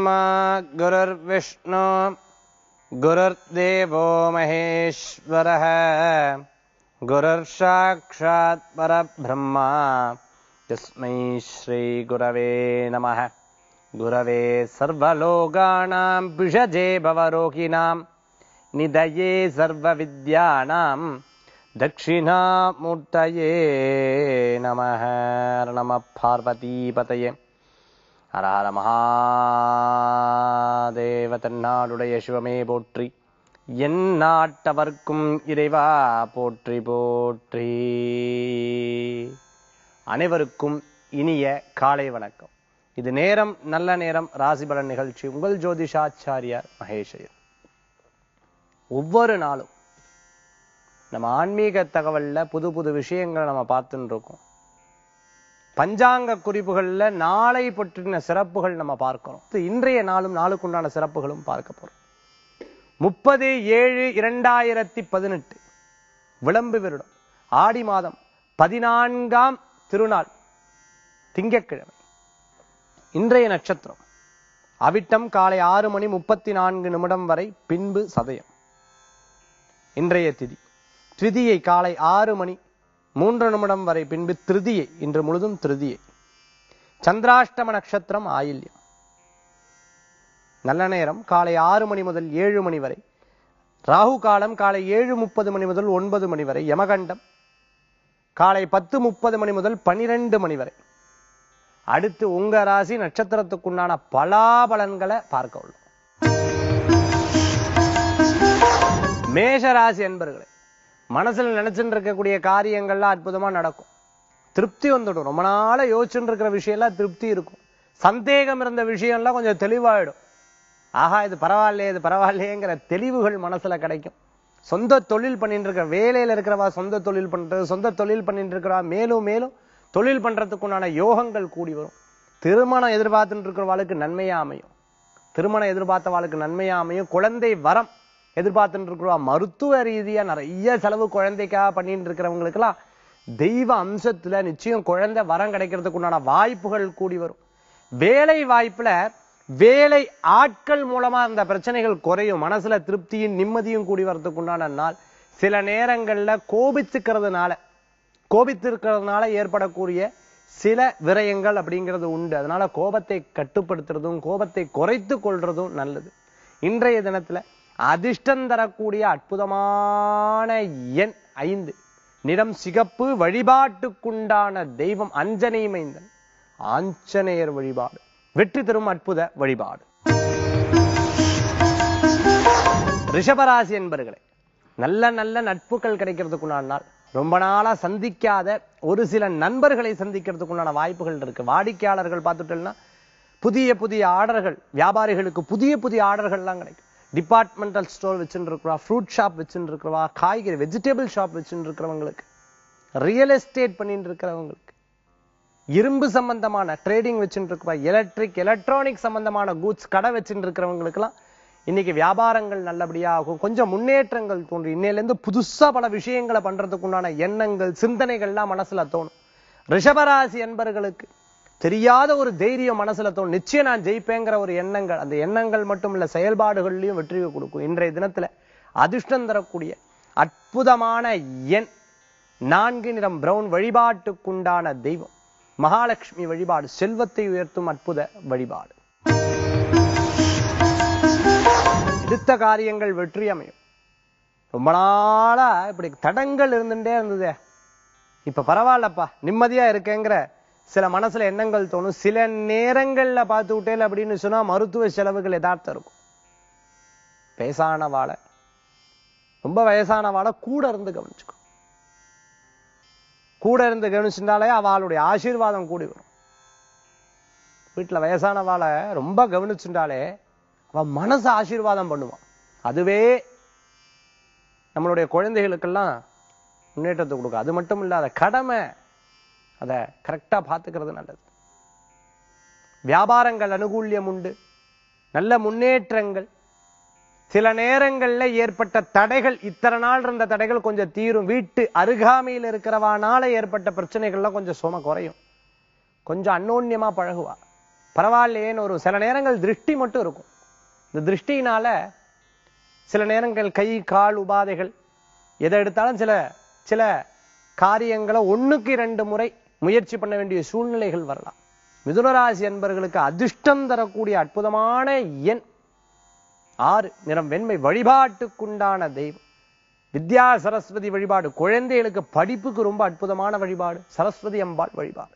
गुरुर्ब्रह्मा गुरुर्विष्णु गुरुर्देवो महेश्वरः गुरुर्साक्षात् परब्रह्मा तस्मै श्रीगुरवे नमः गुरवे सर्वलोकानां विषजे भवरोगिणां निधये सर्वविद्यानां दक्षिणामूर्तये नमः नमः पार्वतीपतये ஹர ஹர மகாதேவ தன்னாடுடைய சிவமே போற்றி என் நாட்டவர்க்கும் இறைவா போற்றி போற்றி அனைவருக்கும் இனிய காலை வணக்கம் இது நேரம் நல்ல நேரம் ராசிபலன் நிகழ்ச்சி உங்கள் ஜோதிஷாச்சாரியார் மகேஷயர் ஒவ்வொரு நாளும் நம்ம ஆன்மீக தகவல்ல புது புது விஷயங்களை நம்ம பார்த்துட்டு இருக்கோம் பஞ்சாங்க குறிப்புகள்ல நாளை பற்றின சிறப்புகள் நம்ம பார்க்கிறோம் இது இன்றைய நாளும் நாளுக்குண்டான சிறப்புகளும் பார்க்க போறோம் முப்பது ஏழு இரண்டாயிரத்தி பதினெட்டு விளம்பு வருடம் ஆடி மாதம் பதினான்காம் திருநாள் திங்கட்கிழமை இன்றைய நட்சத்திரம் அவிட்டம் காலை ஆறு மணி முப்பத்தி நான்கு நிமிடம் வரை பின்பு சதயம் இன்றைய திதி திதியை காலை ஆறு மணி மூன்று நிமிடம் வரை பின்பு திருதியை இன்று முழுதும் திருதியை சந்திராஷ்டம நட்சத்திரம் ஆயில்யம் நல்ல நேரம் காலை ஆறு மணி முதல் ஏழு மணி வரை ராகு காலம் காலை ஏழு முப்பது மணி முதல் ஒன்பது மணி வரை யமகண்டம் காலை பத்து முப்பது மணி முதல் பனிரெண்டு மணி வரை அடுத்து உங்க ராசி நட்சத்திரத்துக்குண்டான பலாபலன்களை பார்க்க உள்ளோம் மேஷ ராசி என்பர்களே மனசுல நினைச்சுட்டு இருக்கக்கூடிய காரியங்கள்லாம் அற்புதமா நடக்கும் திருப்தி வந்துடும் ரொம்ப நாளா யோசிச்சுட்டு இருக்கிற விஷயம்லாம் திருப்தி இருக்கும் சந்தேகம் இருந்த விஷயம்லாம் கொஞ்சம் தெளிவாயிடும் ஆஹா இது பரவாயில்லையே இது பரவாயில்லையேங்கிற தெளிவுகள் மனசுல கிடைக்கும் சொந்த தொழில் பண்ணிட்டு இருக்கிற வேலையில இருக்கிறவா சொந்த தொழில் பண்றது சொந்த தொழில் பண்ணிட்டு இருக்கிறவா மேலும் மேலும் தொழில் பண்றதுக்குண்டான யோகங்கள் கூடி வரும் திருமணம் எதிர்பார்த்துட்டு இருக்கிறவாளுக்கு நன்மையா அமையும் திருமணம் எதிர்பார்த்தவாளுக்கு நன்மையா அமையும் குழந்தை வரம் எதிர்பார்த்துட்டு இருக்கிறவா மருத்துவ ரீதியா நிறைய செலவு குழந்தைக்காக பண்ணிட்டு இருக்கிறவங்களுக்கெல்லாம் தெய்வ அம்சத்துல நிச்சயம் குழந்தை வரம் கிடைக்கிறதுக்கு உண்டான வாய்ப்புகள் கூடி வரும் வேலை வாய்ப்புல வேலை ஆட்கள் மூலமா அந்த பிரச்சனைகள் குறையும் மனசுல திருப்தியும் நிம்மதியும் கூடி வரதுக்கு உண்டான நாள் சில நேரங்கள்ல கோபிச்சுக்கிறதுனால கோபித்திருக்கிறதுனால ஏற்படக்கூடிய சில விரயங்கள் அப்படிங்கிறது உண்டு அதனால கோபத்தை கட்டுப்படுத்துறதும் கோபத்தை குறைத்து கொள்றதும் நல்லது இன்றைய தினத்துல அதிர்ஷ்டம் தரக்கூடிய அற்புதமான எண் ஐந்து நிறம் சிகப்பு வழிபாட்டுக்குண்டான தெய்வம் அஞ்சனை மைந்தன் ஆஞ்சநேயர் வழிபாடு வெற்றி தரும் அற்புத வழிபாடு ரிஷபராசி என்பர்களே நல்ல நல்ல நட்புகள் கிடைக்கிறதுக்குண்டான நாள் ரொம்ப நாளா சந்திக்காத ஒரு சில நண்பர்களை சந்திக்கிறதுக்குண்டான வாய்ப்புகள் இருக்கு வாடிக்கையாளர்கள் பார்த்துட்டோம்னா புதிய புதிய ஆர்டர்கள் வியாபாரிகளுக்கு புதிய புதிய ஆர்டர்கள்லாம் கிடைக்கும் டிபார்ட்மெண்டல் ஸ்டோர் வச்சுட்டு இருக்கிறவா ஃப்ரூட் ஷாப் வச்சுட்டு இருக்கிறவா காய்கறி வெஜிடபிள் ஷாப் வச்சுட்டு இருக்கிறவங்களுக்கு ரியல் எஸ்டேட் பண்ணிட்டு இருக்கிறவங்களுக்கு இரும்பு சம்பந்தமான ட்ரேடிங் வச்சுட்டு இருக்கிறவா எலக்ட்ரிக் எலக்ட்ரானிக் சம்பந்தமான கூட்ஸ் கடை வச்சுட்டு இருக்கிறவங்களுக்குலாம் இன்னைக்கு வியாபாரங்கள் நல்லபடியா ஆகும் கொஞ்சம் முன்னேற்றங்கள் தோன்றும் இன்னையிலேருந்து புதுசா பல விஷயங்களை பண்றதுக்கு உண்டான எண்ணங்கள் சிந்தனைகள்லாம் மனசுல தோணும் ரிஷபராசி என்பர்களுக்கு தெரியாத ஒரு தைரியம் மனசுல தோணும் நிச்சயம் நான் ஜெயிப்பேங்கிற ஒரு எண்ணங்கள் அந்த எண்ணங்கள் மட்டும் இல்ல செயல்பாடுகள்லயும் வெற்றியை கொடுக்கும் இன்றைய தினத்துல அதிர்ஷ்டம் தரக்கூடிய அற்புதமான எண் நான்கு நிறம் பிரவுன் வழிபாட்டுக்குண்டான தெய்வம் மகாலட்சுமி வழிபாடு செல்வத்தை உயர்த்தும் அற்புத வழிபாடு எடுத்த காரியங்கள் வெற்றி அமையும் ரொம்ப நாளா இப்படி தடங்கள் இருந்துட்டே இருந்ததே இப்ப பரவாயில்லப்பா நிம்மதியா இருக்கேங்கிற சில மனசுல எண்ணங்கள் தோணும் சில நேரங்கள்ல பார்த்து விட்டேன் அப்படின்னு சொன்னா மருத்துவ செலவுகள் எதார்த்தம் இருக்கும் வயசான வாழை ரொம்ப வயசான வாழை கூட இருந்து கவனிச்சுக்கோ கூட இருந்து கவனிச்சிருந்தாலே அவளுடைய ஆசீர்வாதம் கூடி வரும் வீட்டுல வயசான வாழை ரொம்ப கவனிச்சுட்டாலே அவன் மனசு ஆசீர்வாதம் பண்ணுவான் அதுவே நம்மளுடைய குழந்தைகளுக்கெல்லாம் முன்னேற்றத்தை கொடுக்கும் அது மட்டும் இல்ல அதை கடமை அதை கரெக்டா பார்த்துக்கிறது நல்லது வியாபாரங்கள் அனுகூல்யம் உண்டு நல்ல முன்னேற்றங்கள் சில நேரங்கள்ல ஏற்பட்ட தடைகள் இத்தனை நாள் இருந்த தடைகள் கொஞ்சம் தீரும் வீட்டு அருகாமையில் இருக்கிறவானால ஏற்பட்ட பிரச்சனைகள்லாம் கொஞ்சம் சும குறையும் கொஞ்சம் அன்னோன்யமா பழகுவா பரவாயில்லையேன்னு ஒரு சில நேரங்கள் திருஷ்டி மட்டும் இருக்கும் இந்த திருஷ்டினால சில நேரங்கள் கை கால் உபாதைகள் எதை எடுத்தாலும் சில சில காரியங்களை ஒண்ணுக்கு இரண்டு முறை முயற்சி பண்ண வேண்டிய சூழ்நிலைகள் வரலாம் மிதுனராசி என்பவர்களுக்கு அதிர்ஷ்டம் தரக்கூடிய அற்புதமான எண் ஆறு நிறம் வெண்மை வழிபாட்டுக்குண்டான தெய்வம் வித்யா சரஸ்வதி வழிபாடு குழந்தைகளுக்கு படிப்புக்கு ரொம்ப அற்புதமான வழிபாடு சரஸ்வதி அம்பாள் வழிபாடு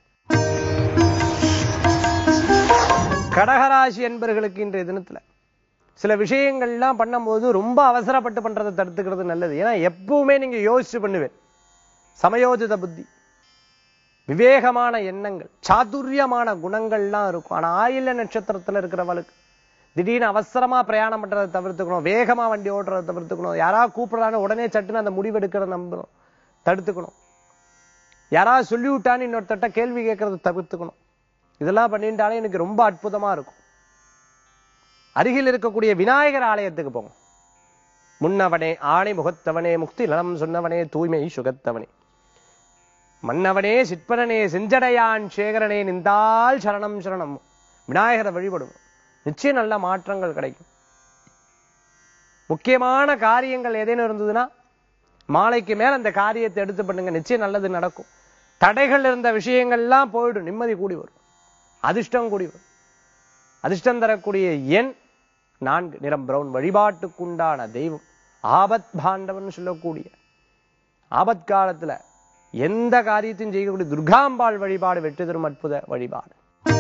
கடகராசி என்பவர்களுக்கு இன்றைய தினத்துல சில விஷயங்கள்லாம் பண்ணும்போது ரொம்ப அவசரப்பட்டு பண்றதை தடுத்துக்கிறது நல்லது ஏன்னா எப்பவுமே நீங்க யோசிச்சு பண்ணுவேன் சமயோஜித புத்தி விவேகமான எண்ணங்கள் சாதுரியமான குணங்கள்லாம் இருக்கும் ஆனா ஆயில்ய நட்சத்திரத்துல இருக்கிறவளுக்கு திடீர்னு அவசரமா பிரயாணம் பண்றதை தவிர்த்துக்கணும் வேகமா வண்டி ஓட்டுறதை தவிர்த்துக்கணும் யாராவது கூப்பிடுறான்னு உடனே சட்டுன்னு அந்த முடிவெடுக்கிறத நம்பணும் தடுத்துக்கணும் யாராவது சொல்லி விட்டான்னு இன்னொருத்தட்ட கேள்வி கேட்கறத தவிர்த்துக்கணும் இதெல்லாம் பண்ணிட்டாலே எனக்கு ரொம்ப அற்புதமா இருக்கும் அருகில் இருக்கக்கூடிய விநாயகர் ஆலயத்துக்கு போங்க முன்னவனே ஆணை முகத்தவனே முக்தி நலம் சொன்னவனே தூய்மை சுகத்தவனே மன்னவனே சிற்பனனே செஞ்சடையான் சேகரனே நின்றால் சரணம் சரணம் விநாயகரை வழிபடும் நிச்சயம் நல்ல மாற்றங்கள் கிடைக்கும் முக்கியமான காரியங்கள் ஏதேனும் இருந்ததுன்னா மாலைக்கு மேல அந்த காரியத்தை எடுத்து பண்ணுங்க நிச்சயம் நல்லது நடக்கும் தடைகள் இருந்த விஷயங்கள்லாம் போயிடும் நிம்மதி கூடி வரும் அதிர்ஷ்டம் கூடி வரும் அதிர்ஷ்டம் தரக்கூடிய எண் நான்கு நிறம் பிரவுன் வழிபாட்டுக்குண்டான தெய்வம் ஆபத் பாண்டவன் சொல்லக்கூடிய ஆபத் காலத்துல எந்த காரியத்தையும் செய்யக்கூடிய துர்காம்பாள் வழிபாடு வெற்றி தரும் அற்புத வழிபாடு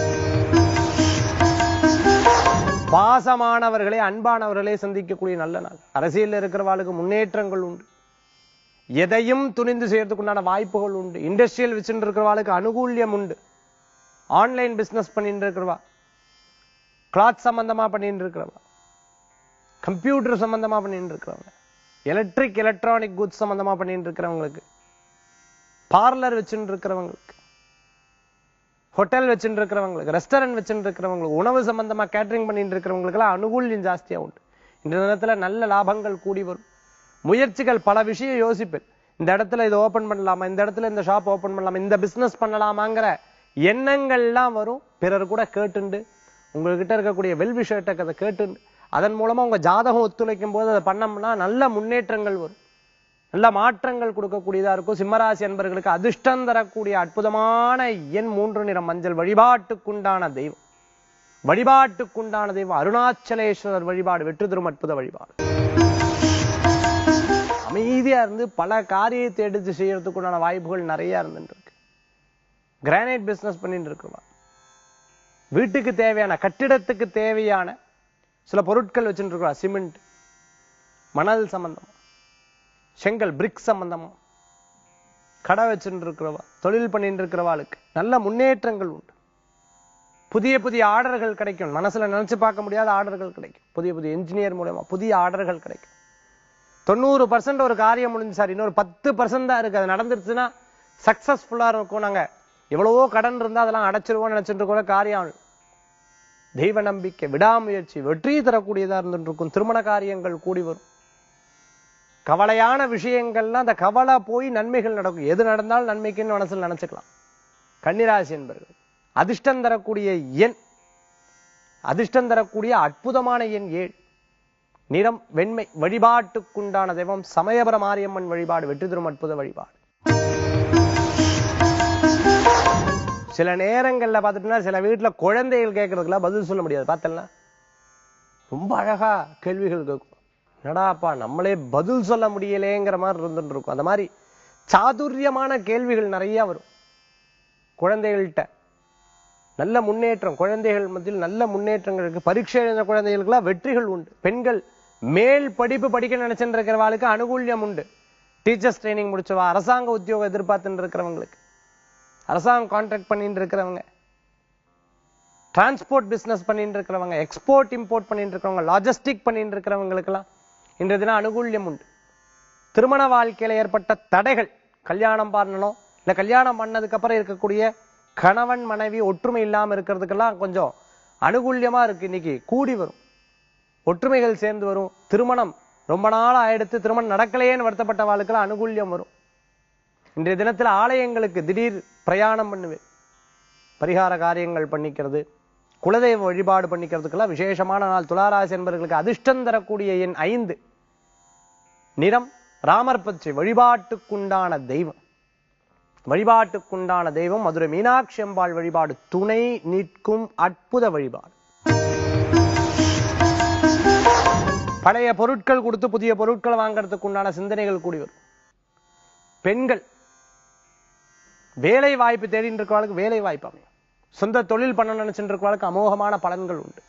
பாசமானவர்களே அன்பானவர்களே சந்திக்கக்கூடிய நல்ல நாள் அரசியல்ல இருக்கிறவாளுக்கு முன்னேற்றங்கள் உண்டு எதையும் துணிந்து செய்யறதுக்குண்டான வாய்ப்புகள் உண்டு இண்டஸ்ட்ரியல் வச்சுட்டு இருக்கிறவாளுக்கு அனுகூல்யம் உண்டு ஆன்லைன் பிசினஸ் பண்ணிட்டு இருக்கிறவா கிளாத் சம்பந்தமா பண்ணிட்டு இருக்கிறவா கம்ப்யூட்டர் சம்பந்தமா பண்ணிட்டு இருக்கிறவங்க எலக்ட்ரிக் எலக்ட்ரானிக் குட்ஸ் சம்பந்தமா பண்ணிட்டு இருக்கிறவங்களுக்கு பார்லர் வச்சுட்டு இருக்கிறவங்களுக்கு ஹோட்டல் வச்சுட்டு இருக்கிறவங்களுக்கு ரெஸ்டாரண்ட் வச்சுட்டு இருக்கிறவங்களுக்கு உணவு சம்பந்தமா கேட்டரிங் பண்ணிட்டு இருக்கிறவங்களுக்கு எல்லாம் அனுகூல்யம் ஜாஸ்தியா உண்டு இந்த நேரத்துல நல்ல லாபங்கள் கூடி வரும் முயற்சிகள் பல விஷயம் யோசிப்பேன் இந்த இடத்துல இதை ஓபன் பண்ணலாமா இந்த இடத்துல இந்த ஷாப் ஓபன் பண்ணலாமா இந்த பிசினஸ் பண்ணலாமாங்கிற எண்ணங்கள்லாம் வரும் பிறர் கூட கேட்டுண்டு உங்ககிட்ட இருக்கக்கூடிய வெல் விஷயத்தை அதை கேட்டுண்டு அதன் மூலமா உங்க ஜாதகம் ஒத்துழைக்கும் போது அதை பண்ணோம்னா நல்ல முன்னேற்றங்கள் வரும் நல்ல மாற்றங்கள் கொடுக்கக்கூடியதா இருக்கும் சிம்மராசி என்பர்களுக்கு அதிர்ஷ்டம் தரக்கூடிய அற்புதமான எண் மூன்று நிறம் மஞ்சள் வழிபாட்டுக்குண்டான தெய்வம் வழிபாட்டுக்குண்டான தெய்வம் அருணாச்சலேஸ்வரர் வழிபாடு வெற்றி தரும் அற்புத வழிபாடு அமைதியா இருந்து பல காரியத்தை எடுத்து செய்யறதுக்குண்டான வாய்ப்புகள் நிறைய இருந்துட்டு இருக்கு கிரானைட் பிசினஸ் பண்ணிட்டு இருக்குவா வீட்டுக்கு தேவையான கட்டிடத்துக்கு தேவையான சில பொருட்கள் வச்சுட்டு இருக்கா சிமெண்ட் மணல் சம்பந்தமா செங்கல் பிரிக் சம்பந்தமா கடை வச்சுட்டு இருக்கிறவா தொழில் பண்ணிட்டு இருக்கிறவாளுக்கு நல்ல முன்னேற்றங்கள் உண்டு புதிய புதிய ஆர்டர்கள் கிடைக்கும் மனசுல நினைச்சு பார்க்க முடியாத ஆர்டர்கள் கிடைக்கும் புதிய புதிய இன்ஜினியர் மூலமா புதிய ஆர்டர்கள் கிடைக்கும் தொண்ணூறு பர்சன்ட் ஒரு காரியம் முடிஞ்சு சார் இன்னொரு பத்து பர்சன்ட் தான் இருக்கு அது நடந்துருச்சுன்னா சக்சஸ்ஃபுல்லா இருக்கும் நாங்க எவ்வளவோ கடன் இருந்தா அதெல்லாம் அடைச்சிருவோம் நினைச்சிட்டு இருக்கோம் காரியம் தெய்வ நம்பிக்கை விடாமுயற்சி வெற்றி தரக்கூடியதா இருந்துட்டு இருக்கும் திருமண காரியங்கள் கூடி வரும் கவலையான விஷயங்கள்லாம் அந்த கவலை போய் நன்மைகள் நடக்கும் எது நடந்தாலும் நன்மைக்குன்னு மனசுல நினைச்சுக்கலாம் கன்னிராசி என்பர்கள் அதிர்ஷ்டம் தரக்கூடிய எண் அதிர்ஷ்டம் தரக்கூடிய அற்புதமான எண் ஏழு நிறம் வெண்மை வழிபாட்டுக்குண்டான தெய்வம் சமயபர மாரியம்மன் வழிபாடு வெற்றி தரும் அற்புத வழிபாடு சில நேரங்கள்ல பார்த்துட்டோம்னா சில வீட்டுல குழந்தைகள் கேட்கறதுக்குலாம் பதில் சொல்ல முடியாது பார்த்தல ரொம்ப அழகா கேள்விகள் கேட்கும் என்னடாப்பா நம்மளே பதில் சொல்ல முடியலேங்கிற மாதிரி இருந்துட்டு இருக்கும் அந்த மாதிரி சாதுரியமான கேள்விகள் நிறைய வரும் குழந்தைகள்கிட்ட நல்ல முன்னேற்றம் குழந்தைகள் மத்தியில் நல்ல முன்னேற்றங்கள் இருக்கு பரீட்சை எழுதின குழந்தைகளுக்கெல்லாம் வெற்றிகள் உண்டு பெண்கள் மேல் படிப்பு படிக்க நினைச்சுட்டு இருக்கிறவாளுக்கு அனுகூல்யம் உண்டு டீச்சர்ஸ் ட்ரைனிங் முடிச்சவா அரசாங்க உத்தியோகம் எதிர்பார்த்துட்டு இருக்கிறவங்களுக்கு அரசாங்கம் கான்ட்ராக்ட் பண்ணிட்டு இருக்கிறவங்க டிரான்ஸ்போர்ட் பிசினஸ் பண்ணிட்டு இருக்கிறவங்க எக்ஸ்போர்ட் இம்போர்ட் பண்ணிட்டு இருக்கிறவங்க லாஜிஸ்டிக் பண்ணிட்டு இருக்கிறவங்களுக்கெல்லாம் இன்றைய தினம் அனுகூல்யம் உண்டு திருமண வாழ்க்கையில ஏற்பட்ட தடைகள் கல்யாணம் பண்ணணும் இல்ல கல்யாணம் பண்ணதுக்கு அப்புறம் இருக்கக்கூடிய கணவன் மனைவி ஒற்றுமை இல்லாம இருக்கிறதுக்கெல்லாம் கொஞ்சம் அனுகூல்யமா இருக்கு இன்னைக்கு கூடி வரும் ஒற்றுமைகள் சேர்ந்து வரும் திருமணம் ரொம்ப நாள் ஆயிடுத்து திருமணம் நடக்கலையேன்னு வருத்தப்பட்ட வாழ்க்கெல்லாம் அனுகூல்யம் வரும் இன்றைய தினத்துல ஆலயங்களுக்கு திடீர் பிரயாணம் பண்ணுவேன் பரிகார காரியங்கள் பண்ணிக்கிறது குலதெய்வ வழிபாடு பண்ணிக்கிறதுக்கெல்லாம் விசேஷமான நாள் துளாராசி என்பவர்களுக்கு அதிர்ஷ்டம் தரக்கூடிய எண் ஐந்து நிறம் ராமர் பச்சை வழிபாட்டுக்குண்டான தெய்வம் வழிபாட்டுக்குண்டான தெய்வம் மதுரை மீனாட்சி அம்பாள் வழிபாடு துணை நிற்கும் அற்புத வழிபாடு பழைய பொருட்கள் கொடுத்து புதிய பொருட்கள் வாங்குறதுக்கு உண்டான சிந்தனைகள் கூடி வரும் பெண்கள் வேலை வாய்ப்பு தேடிட்டு இருக்கிறவங்களுக்கு வேலை வாய்ப்பு அமையும் சொந்த தொழில் பண்ண நினைச்சுட்டு இருக்கிறவங்களுக்கு அமோகமான பலன்கள் உண்டு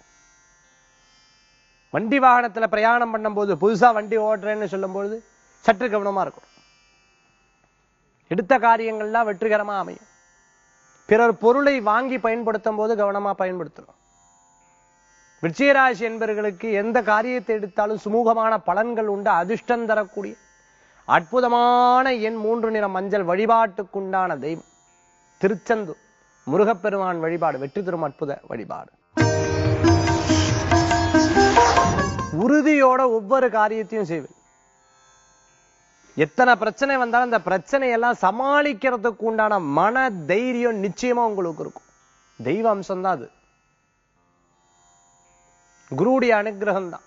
வண்டி வாகனத்துல பிரயாணம் பண்ணும்போது புதுசா வண்டி ஓட்டுறேன்னு சொல்லும்போது சற்று கவனமா இருக்கும் எடுத்த காரியங்கள்லாம் வெற்றிகரமா அமையும் பிறர் பொருளை வாங்கி பயன்படுத்தும் போது கவனமா பயன்படுத்தணும் விருச்சிகராசி என்பவர்களுக்கு எந்த காரியத்தை எடுத்தாலும் சுமூகமான பலன்கள் உண்டு அதிர்ஷ்டம் தரக்கூடிய அற்புதமான எண் மூன்று நிற மஞ்சள் வழிபாட்டுக்குண்டான தெய்வம் திருச்செந்தூர் முருகப்பெருமான் வழிபாடு வெற்றி தரும் அற்புத வழிபாடு உறுதியோட ஒவ்வொரு காரியத்தையும் செய்வேன் எத்தனை பிரச்சனை வந்தாலும் அந்த பிரச்சனையெல்லாம் சமாளிக்கிறதுக்கு உண்டான மன தைரியம் நிச்சயமா உங்களுக்கு இருக்கும் தெய்வ அம்சம் தான் அது குருடைய அனுகிரகம் தான்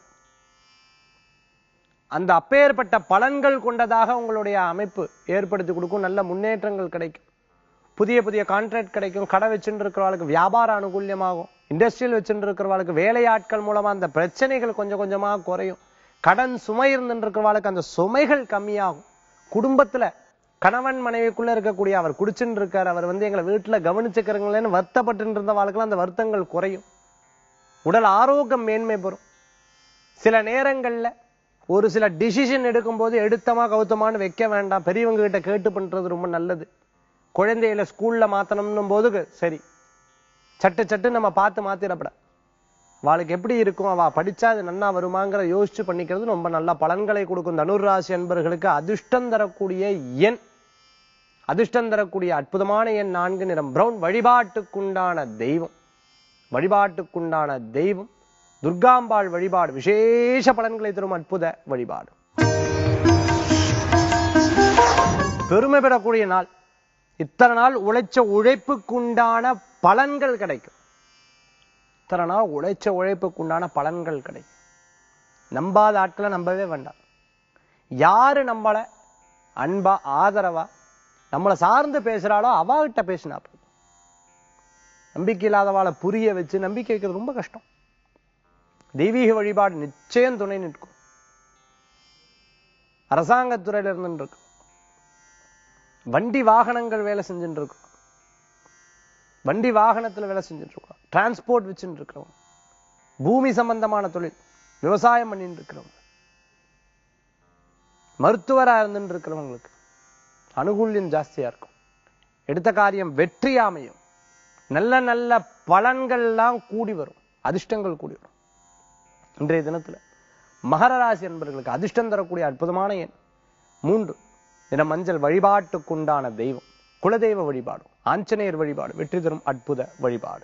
அந்த அப்பேற்பட்ட பலன்கள் கொண்டதாக உங்களுடைய அமைப்பு ஏற்படுத்தி கொடுக்கும் நல்ல முன்னேற்றங்கள் கிடைக்கும் புதிய புதிய கான்ட்ராக்ட் கிடைக்கும் கடை வச்சுட்டு இருக்கிறவங்களுக்கு வியாபார அனுகூல்யமாகும் இண்டஸ்ட்ரியல் வச்சுட்டு இருக்கிறவங்களுக்கு வேலையாட்கள் மூலமா அந்த பிரச்சனைகள் கொஞ்சம் கொஞ்சமா குறையும் கடன் சுமை இருந்துட்டு இருக்கிறவங்களுக்கு அந்த சுமைகள் கம்மியாகும் குடும்பத்துல கணவன் மனைவிக்குள்ள இருக்கக்கூடிய அவர் குடிச்சுட்டு இருக்கார் அவர் வந்து எங்களை வீட்டுல கவனிச்சுக்கிறீங்களேன்னு வருத்தப்பட்டு இருந்த வாழ்க்கையில அந்த வருத்தங்கள் குறையும் உடல் ஆரோக்கியம் மேன்மை பெறும் சில நேரங்கள்ல ஒரு சில டிசிஷன் எடுக்கும்போது எடுத்தமா கௌத்தமான்னு வைக்க வேண்டாம் பெரியவங்க கிட்ட கேட்டு பண்றது ரொம்ப நல்லது குழந்தைகளை ஸ்கூல்ல மாத்தணும்னும் போது சரி சட்டு சட்டு நம்ம பார்த்து மாத்திரப்பட அவளுக்கு எப்படி இருக்கும் அவ படிச்சா அது நன்னா வருமாங்கிற யோசிச்சு பண்ணிக்கிறது ரொம்ப நல்ல பலன்களை கொடுக்கும் தனுராசி அன்பர்களுக்கு அதிர்ஷ்டம் தரக்கூடிய எண் அதிர்ஷ்டம் தரக்கூடிய அற்புதமான எண் நான்கு நிறம் பிரவுன் வழிபாட்டுக்குண்டான தெய்வம் வழிபாட்டுக்குண்டான தெய்வம் துர்காம்பாள் வழிபாடு விசேஷ பலன்களை தரும் அற்புத வழிபாடு பெருமை பெறக்கூடிய நாள் இத்தனை நாள் உழைச்ச உழைப்புக்குண்டான பலன்கள் கிடைக்கும் இத்தனை நாள் உழைச்ச உழைப்புக்குண்டான பலன்கள் கிடைக்கும் நம்பாத ஆட்களை நம்பவே வேண்டாம் யாரு நம்மள அன்பா ஆதரவா நம்மளை சார்ந்து பேசுறாளோ அவகிட்ட பேசினா போதும் நம்பிக்கை இல்லாதவாளை புரிய வச்சு நம்பிக்கை வைக்கிறது ரொம்ப கஷ்டம் தெய்வீக வழிபாடு நிச்சயம் துணை நிற்கும் அரசாங்கத்துறையில இருந்து இருக்கு வண்டி வாகனங்கள் வேலை செஞ்சுட்டு இருக்கும் வண்டி வாகனத்துல வேலை செஞ்சுட்டு இருக்கோம் டிரான்ஸ்போர்ட் வச்சுட்டு இருக்கிறவங்க பூமி சம்பந்தமான தொழில் விவசாயம் பண்ணிட்டு இருக்கிறவங்க மருத்துவரா இருந்துட்டு இருக்கிறவங்களுக்கு அனுகூல்யம் ஜாஸ்தியா இருக்கும் எடுத்த காரியம் வெற்றி அமையும் நல்ல நல்ல பலன்கள்லாம் கூடி வரும் அதிர்ஷ்டங்கள் கூடி வரும் இன்றைய தினத்துல மகர ராசி என்பவர்களுக்கு அதிர்ஷ்டம் தரக்கூடிய அற்புதமான எண் மூன்று தின மஞ்சள் வழிபாட்டுக்குண்டான தெய்வம் குலதெய்வ வழிபாடு ஆஞ்சநேயர் வழிபாடு வெற்றி தரும் அற்புத வழிபாடு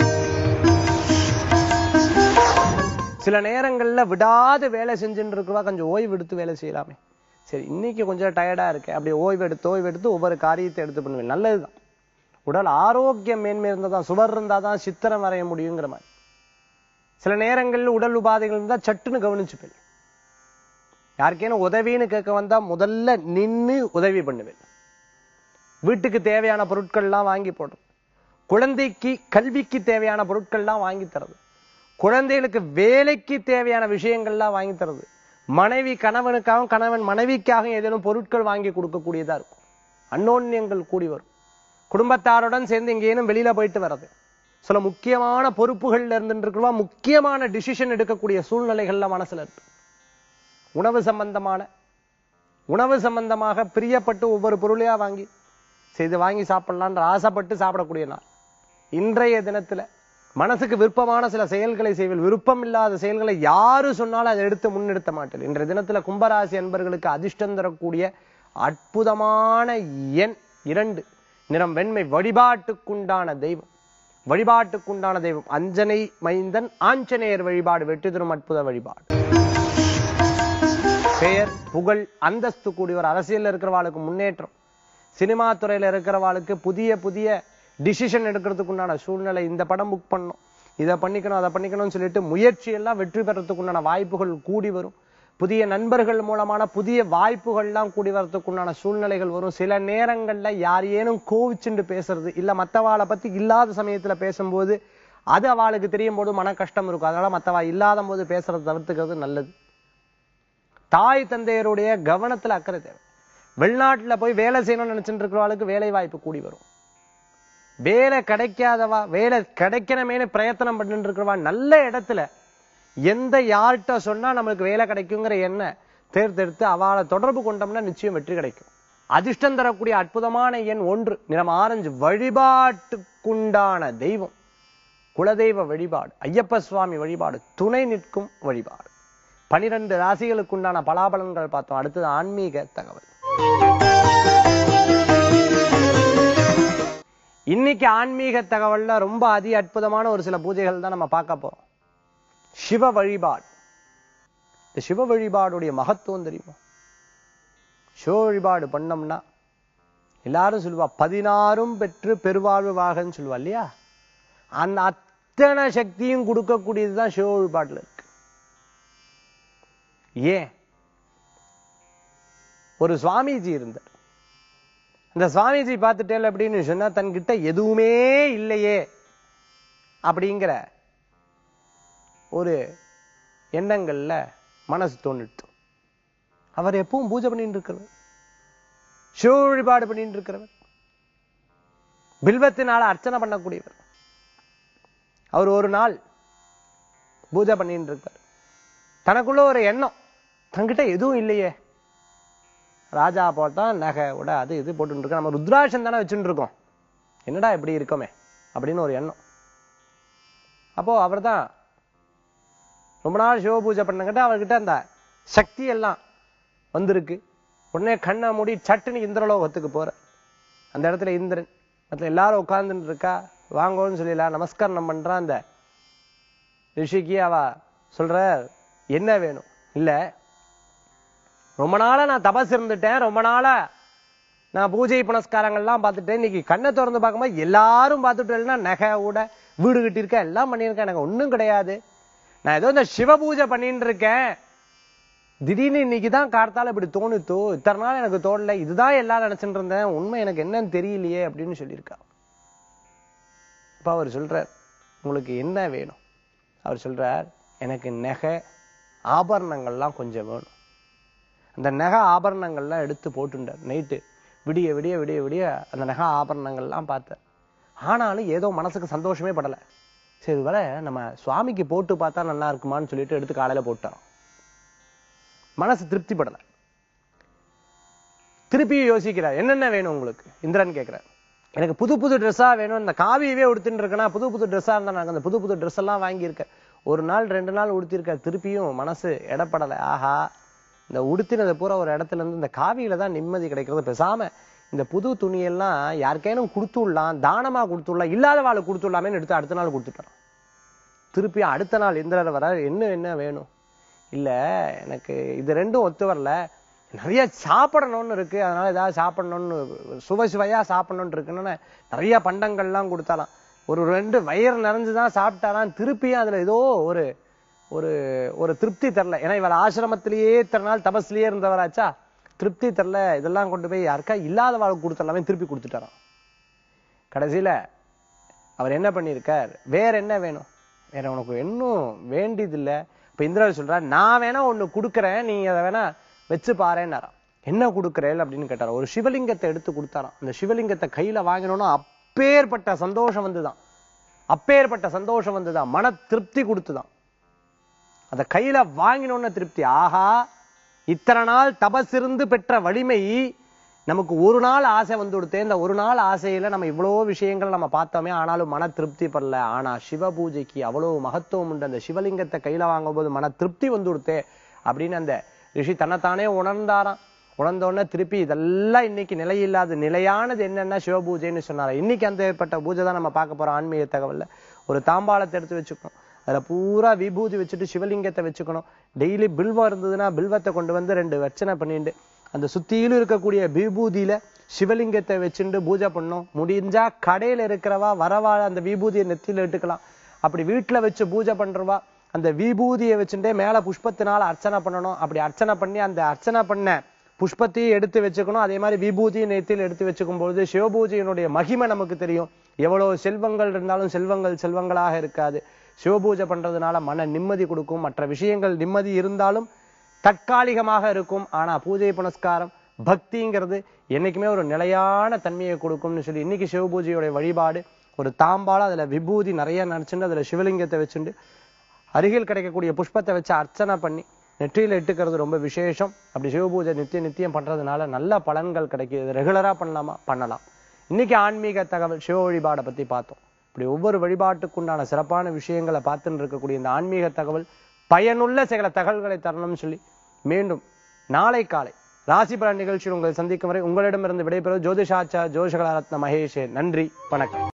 சில நேரங்கள்ல விடாது வேலை செஞ்சுட்டு இருக்கிறவா கொஞ்சம் ஓய்வு எடுத்து வேலை செய்யலாமே சரி இன்னைக்கு கொஞ்சம் டயர்டா இருக்கேன் அப்படி ஓய்வு எடுத்து ஓய்வு எடுத்து ஒவ்வொரு காரியத்தை எடுத்து பண்ணுவேன் நல்லதுதான் உடல் ஆரோக்கியம் மேன்மை இருந்தாதான் சுவர் இருந்தாதான் சித்திரம் வரைய முடியுங்கிற மாதிரி சில நேரங்கள்ல உடல் உபாதைகள் இருந்தா சட்டுன்னு கவனிச்சுப்பேன் யாருக்கேனும் உதவின்னு கேட்க வந்தா முதல்ல நின்னு உதவி பண்ணுவேன் வீட்டுக்கு தேவையான பொருட்கள்லாம் வாங்கி போடுறது குழந்தைக்கு கல்விக்கு தேவையான பொருட்கள்லாம் வாங்கி தரது குழந்தைகளுக்கு வேலைக்கு தேவையான விஷயங்கள்லாம் வாங்கி தரது மனைவி கணவனுக்காகவும் கணவன் மனைவிக்காக ஏதேனும் பொருட்கள் வாங்கி கொடுக்கக்கூடியதா இருக்கும் அன்னோன்யங்கள் கூடி வரும் குடும்பத்தாருடன் சேர்ந்து எங்கேனும் வெளியில போயிட்டு வர்றது சில முக்கியமான பொறுப்புகள்ல இருந்துட்டு இருக்கிறவா முக்கியமான டிசிஷன் எடுக்கக்கூடிய சூழ்நிலைகள்ல மனசுல இருக்கு உணவு சம்பந்தமான உணவு சம்பந்தமாக பிரியப்பட்டு ஒவ்வொரு பொருளையா வாங்கி செய்து வாங்கி சாப்பிடலான்ற ஆசைப்பட்டு சாப்பிடக்கூடிய நாள் இன்றைய தினத்துல மனசுக்கு விருப்பமான சில செயல்களை செய்வீர்கள் விருப்பம் இல்லாத செயல்களை யாரு சொன்னாலும் அதை எடுத்து முன்னெடுத்த மாட்டேன் இன்றைய தினத்துல கும்பராசி அன்பர்களுக்கு அதிர்ஷ்டம் தரக்கூடிய அற்புதமான எண் இரண்டு நிறம் வெண்மை வழிபாட்டுக்குண்டான தெய்வம் வழிபாட்டுக்குண்டான தெய்வம் அஞ்சனை மைந்தன் ஆஞ்சநேயர் வழிபாடு வெற்றி தரும் அற்புத வழிபாடு பெயர் புகழ் அந்தஸ்து கூடியவர் அரசியல்ல இருக்கிறவாளுக்கு முன்னேற்றம் சினிமா துறையில இருக்கிறவாளுக்கு புதிய புதிய டிசிஷன் எடுக்கிறதுக்கு உண்டான சூழ்நிலை இந்த படம் புக் பண்ணணும் இதை பண்ணிக்கணும் அதை பண்ணிக்கணும்னு சொல்லிட்டு முயற்சி எல்லாம் வெற்றி பெறத்துக்கு உண்டான வாய்ப்புகள் கூடி வரும் புதிய நண்பர்கள் மூலமான புதிய வாய்ப்புகள்லாம் கூடி வரதுக்கு உண்டான சூழ்நிலைகள் வரும் சில நேரங்கள்ல யாரையேனும் கோவிச்சுண்டு பேசுறது இல்ல மத்தவாளை பத்தி இல்லாத சமயத்துல பேசும்போது அது அவளுக்கு தெரியும் போது மன கஷ்டம் இருக்கும் அதனால மத்தவா இல்லாத போது பேசுறதை தவிர்த்துக்கிறது நல்லது தாய் தந்தையருடைய கவனத்துல அக்கறை தேவை வெளிநாட்டுல போய் வேலை செய்யணும்னு நினைச்சிட்டு இருக்கிறவளுக்கு வேலை வாய்ப்பு கூடி வரும் வேலை கிடைக்காதவா வேலை கிடைக்கணுமேனு பிரயத்தனம் பண்ணிட்டு இருக்கிறவா நல்ல இடத்துல எந்த யார்கிட்ட சொன்னா நம்மளுக்கு வேலை கிடைக்குங்கிற எண்ணெய் தேர்ந்தெடுத்து அவளை தொடர்பு கொண்டோம்னா நிச்சயம் வெற்றி கிடைக்கும் அதிர்ஷ்டம் தரக்கூடிய அற்புதமான எண் ஒன்று நிறம் ஆரஞ்சு வழிபாட்டுக்குண்டான தெய்வம் குலதெய்வ வழிபாடு ஐயப்ப சுவாமி வழிபாடு துணை நிற்கும் வழிபாடு பனிரெண்டு ராசிகளுக்குண்டான பலாபலன்கள் பார்த்தோம் அடுத்தது ஆன்மீக தகவல் இன்னைக்கு ஆன்மீக தகவல்ல ரொம்ப அதி அற்புதமான ஒரு சில பூஜைகள் தான் நம்ம பார்க்க போறோம் சிவ வழிபாடு இந்த சிவ வழிபாடுடைய மகத்துவம் தெரியுமா சிவ வழிபாடு பண்ணோம்னா எல்லாரும் சொல்லுவா பதினாறும் பெற்று பெருவாழ்வு வாகன்னு சொல்லுவா இல்லையா அந்த அத்தனை சக்தியும் கொடுக்கக்கூடியதுதான் சிவ வழிபாட்டுல இருக்கு ஏன் ஒரு சுவாமிஜி இருந்தார் அந்த சுவாமிஜி பார்த்துட்டேல் அப்படின்னு சொன்னா தன்கிட்ட எதுவுமே இல்லையே அப்படிங்கிற ஒரு எண்ணங்கள்ல மனசு தோணிட்டு அவர் எப்பவும் பூஜை பண்ணிட்டு இருக்கிறவர் சிவ வழிபாடு பண்ணிட்டு இருக்கிறவர் பில்வத்தினால அர்ச்சனை பண்ணக்கூடியவர் அவர் ஒரு நாள் பூஜை பண்ணிட்டு இருக்கார் தனக்குள்ள ஒரு எண்ணம் தன்கிட்ட எதுவும் இல்லையே ராஜா போட்டா நகை உட அது இது போட்டு இருக்கோம் நம்ம ருத்ராட்சம் தானே வச்சுட்டு இருக்கோம் என்னடா இப்படி இருக்கோமே அப்படின்னு ஒரு எண்ணம் அப்போ அவர்தான் ரொம்ப நாள் சிவ பூஜை பண்ணங்கிட்ட அவர்கிட்ட அந்த சக்தி எல்லாம் வந்திருக்கு உடனே கண்ணை மூடி சட்டுன்னு இந்திரலோகத்துக்கு போற அந்த இடத்துல இந்திரன் அதுல எல்லாரும் உட்கார்ந்துட்டு இருக்கா வாங்கோன்னு சொல்லிடலாம் நமஸ்காரம் பண்றான் அந்த ரிஷிக்கு அவ சொல்ற என்ன வேணும் இல்ல ரொம்ப நாளா நான் தபஸ் இருந்துட்டேன் ரொம்ப நாளா நான் பூஜை புனஸ்காரங்கள்லாம் பார்த்துட்டேன் இன்னைக்கு கண்ணை திறந்து பார்க்கும்போது எல்லாரும் பார்த்துட்டேன்னா நகை ஊட வீடு கட்டியிருக்கேன் எல்லாம் பண்ணியிருக்கேன் எனக்கு ஒண்ணும் கிடையாது நான் ஏதோ இந்த சிவ பூஜை பண்ணிட்டு இருக்கேன் திடீர்னு இன்னைக்கு தான் கார்த்தால இப்படி தோணுத்தோ இத்தனை நாள் எனக்கு தோணல இதுதான் எல்லாம் நினைச்சிட்டு இருந்தேன் உண்மை எனக்கு என்னன்னு தெரியலையே அப்படின்னு சொல்லியிருக்கா அப்ப அவர் சொல்றார் உங்களுக்கு என்ன வேணும் அவர் சொல்றார் எனக்கு நகை ஆபரணங்கள்லாம் கொஞ்சம் வேணும் அந்த நகை ஆபரணங்கள்லாம் எடுத்து போட்டுட்டார் நைட்டு விடிய விடிய விடிய விடிய அந்த நகை ஆபரணங்கள்லாம் பார்த்தார் ஆனாலும் ஏதோ மனசுக்கு சந்தோஷமே படல சரி வர நம்ம சுவாமிக்கு போட்டு பார்த்தா நல்லா இருக்குமான்னு சொல்லிட்டு எடுத்து காலையில போட்டான் மனசு திருப்தி படல திருப்பியும் யோசிக்கிறார் என்னென்ன வேணும் உங்களுக்கு இந்திரன் கேட்கிறார் எனக்கு புது புது ட்ரெஸ்ஸா வேணும் இந்த காவியவே உடுத்துட்டு இருக்கேனா புது புது ட்ரெஸ்ஸா இருந்தா நான் அந்த புது புது ட்ரெஸ் எல்லாம் வாங்கியிருக்கேன் ஒரு நாள் ரெண்டு நாள் உடுத்திருக்க திருப்பியும் மனசு எடப்படலை ஆஹா இந்த உடுத்தினதை பூரா ஒரு இடத்துல இருந்து இந்த காவியில தான் நிம்மதி கிடைக்கிறது பேசாம இந்த புது துணியெல்லாம் யாருக்கேனும் கொடுத்துடலாம் தானமா கொடுத்துடலாம் இல்லாத வாழை கொடுத்துடலாமேன்னு எடுத்து அடுத்த நாள் கொடுத்துட்டான் திருப்பி அடுத்த நாள் இந்திரர் வர என்ன என்ன வேணும் இல்ல எனக்கு இது ரெண்டும் ஒத்து வரல நிறைய சாப்பிடணும்னு இருக்கு அதனால ஏதாவது சாப்பிடணும்னு சுவை சுவையா சாப்பிடணும்னு இருக்குன்னு நிறைய பண்டங்கள்லாம் கொடுத்தாலாம் ஒரு ரெண்டு வயிறு நிறைஞ்சுதான் சாப்பிட்டாலாம் திருப்பியும் அதுல ஏதோ ஒரு ஒரு ஒரு திருப்தி தரல ஏன்னா இவர் ஆசிரமத்திலேயே இத்தனை நாள் தபஸ்லயே இருந்தவராச்சா திருப்தி தரல இதெல்லாம் கொண்டு போய் யாருக்கா இல்லாத வாழ்க்கை கொடுத்துடலாமே திருப்பி கொடுத்துட்டாராம் கடைசியில அவர் என்ன பண்ணியிருக்கார் வேற என்ன வேணும் வேற உனக்கு இன்னும் வேண்டியதில்லை இப்ப இந்திரர் சொல்றார் நான் வேணா ஒண்ணு கொடுக்குறேன் நீ அதை வேணா வச்சு பாருன்னாராம் என்ன கொடுக்குறேன் அப்படின்னு கேட்டாராம் ஒரு சிவலிங்கத்தை எடுத்து கொடுத்தாராம் அந்த சிவலிங்கத்தை கையில வாங்கினோம்னா அப்பேற்பட்ட சந்தோஷம் வந்துதான் அப்பேற்பட்ட சந்தோஷம் வந்துதான் மன திருப்தி கொடுத்துதான் அத கையில வாங்கினோன்னு திருப்தி ஆஹா இத்தனை நாள் தபஸ் இருந்து பெற்ற வலிமை நமக்கு ஒரு நாள் ஆசை வந்து கொடுத்தே இந்த ஒரு நாள் ஆசையில நம்ம இவ்வளவோ விஷயங்கள் நம்ம பார்த்தோமே ஆனாலும் மன திருப்தி படல ஆனா சிவ பூஜைக்கு அவ்வளவு மகத்துவம் உண்டு அந்த சிவலிங்கத்தை கையில வாங்கும் போது மன திருப்தி வந்து கொடுத்தே அப்படின்னு அந்த ரிஷி தன்னைத்தானே உணர்ந்தாராம் உணர்ந்த உடனே திருப்பி இதெல்லாம் இன்னைக்கு நிலையில்லாத நிலையானது என்னன்னா சிவ பூஜைன்னு சொன்னாரா இன்னைக்கு அந்த ஏற்பட்ட பூஜை தான் நம்ம பார்க்க போறோம் ஆன்மீக தகவல்ல ஒரு தாம்பாளத்தை எடுத்து வச்சுக்கணும் அதுல பூரா விபூதி வச்சுட்டு சிவலிங்கத்தை வச்சுக்கணும் டெய்லி பில்வம் இருந்ததுன்னா பில்வத்தை கொண்டு வந்து ரெண்டு வர்ச்சனை பண்ணிட்டு அந்த சுத்தியிலும் இருக்கக்கூடிய விபூதியில சிவலிங்கத்தை வச்சுட்டு பூஜை பண்ணணும் முடிஞ்சா கடையில இருக்கிறவா வரவா அந்த விபூதியை நெத்தியில இட்டுக்கலாம் அப்படி வீட்டுல வச்சு பூஜை பண்றவா அந்த விபூதியை வச்சுட்டே மேல புஷ்பத்தினால அர்ச்சனை பண்ணணும் அப்படி அர்ச்சனை பண்ணி அந்த அர்ச்சனை பண்ண புஷ்பத்தையும் எடுத்து வச்சுக்கணும் அதே மாதிரி விபூதியும் நேத்தில் எடுத்து வச்சுக்கும் பொழுது சிவபூஜையினுடைய மகிமை நமக்கு தெரியும் எவ்வளவு செல்வங்கள் இருந்தாலும் செல்வங்கள் செல்வங்களாக இருக்காது சிவபூஜை பண்றதுனால மன நிம்மதி கொடுக்கும் மற்ற விஷயங்கள் நிம்மதி இருந்தாலும் தற்காலிகமாக இருக்கும் ஆனா பூஜை புனஸ்காரம் பக்திங்கிறது என்னைக்குமே ஒரு நிலையான தன்மையை கொடுக்கும்னு சொல்லி இன்னைக்கு சிவபூஜையோட வழிபாடு ஒரு தாம்பாளம் அதுல விபூதி நிறைய நினைச்சுட்டு அதுல சிவலிங்கத்தை வச்சுட்டு அருகில் கிடைக்கக்கூடிய புஷ்பத்தை வச்சு அர்ச்சனை பண்ணி நெற்றியில இட்டுக்கிறது ரொம்ப விசேஷம் அப்படி சிவபூஜை நித்தியம் நித்தியம் பண்றதுனால நல்ல பலன்கள் கிடைக்குது ரெகுலரா பண்ணலாமா பண்ணலாம் இன்னைக்கு ஆன்மீக தகவல் சிவ வழிபாடை பத்தி பார்த்தோம் இப்படி ஒவ்வொரு வழிபாட்டுக்குண்டான சிறப்பான விஷயங்களை பார்த்துட்டு இருக்கக்கூடிய இந்த ஆன்மீக தகவல் பயனுள்ள சில தகவல்களை தரணும்னு சொல்லி மீண்டும் நாளை காலை ராசி பலன் நிகழ்ச்சியில் உங்களை சந்திக்கும் வரை உங்களிடமிருந்து விடைபெறுவது ஜோதிஷாச்சா ஜோதிஷகலாரத்ன மகேஷே நன்றி வணக்கம்